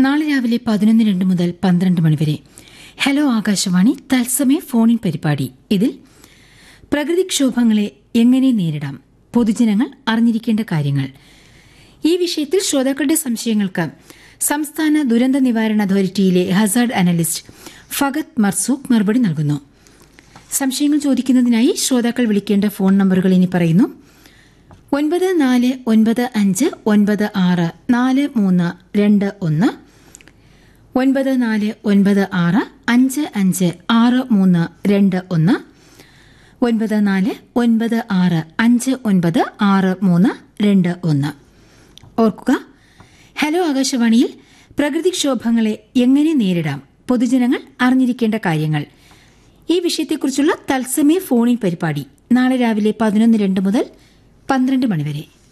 നാളെ രാവിലെ പതിനൊന്ന് രണ്ട് മുതൽ പന്ത്രണ്ട് മണിവരെ ഹലോ ആകാശവാണി തത്സമയ ഫോണിൻ പരിപാടി ഇതിൽ പ്രകൃതിക്ഷോഭങ്ങളെ എങ്ങനെ നേരിടാം പൊതുജനങ്ങൾ അറിഞ്ഞിരിക്കേണ്ട കാര്യങ്ങൾ ഈ വിഷയത്തിൽ ശ്രോതാക്കളുടെ സംശയങ്ങൾക്ക് സംസ്ഥാന ദുരന്ത നിവാരണ അതോറിറ്റിയിലെ ഹസാർഡ് അനലിസ്റ്റ് ഫഗത് മർസൂഖ് മറുപടി നൽകുന്നു സംശയങ്ങൾ ചോദിക്കുന്നതിനായി ശ്രോതാക്കൾ വിളിക്കേണ്ട ഫോൺ നമ്പറുകൾ ഇനി പറയുന്നു ഒൻപത് നാല് ഒൻപത് അഞ്ച് ഒൻപത് ആറ് നാല് മൂന്ന് രണ്ട് ഒന്ന് ഒൻപത് നാല് ഒൻപത് ആറ് അഞ്ച് അഞ്ച് ആറ് മൂന്ന് രണ്ട് ഒന്ന് ഒൻപത് നാല് ഒൻപത് ആറ് അഞ്ച് ഒൻപത് ആറ് മൂന്ന് രണ്ട് ഒന്ന് ഓർക്കുക ഹലോ ആകാശവാണിയിൽ പ്രകൃതിക്ഷോഭങ്ങളെ എങ്ങനെ നേരിടാം പൊതുജനങ്ങൾ അറിഞ്ഞിരിക്കേണ്ട കാര്യങ്ങൾ ഈ വിഷയത്തെക്കുറിച്ചുള്ള തത്സമയ ഫോണിൻ പരിപാടി നാളെ രാവിലെ പതിനൊന്ന് രണ്ട് മുതൽ പന്ത്രണ്ട് മണിവരെ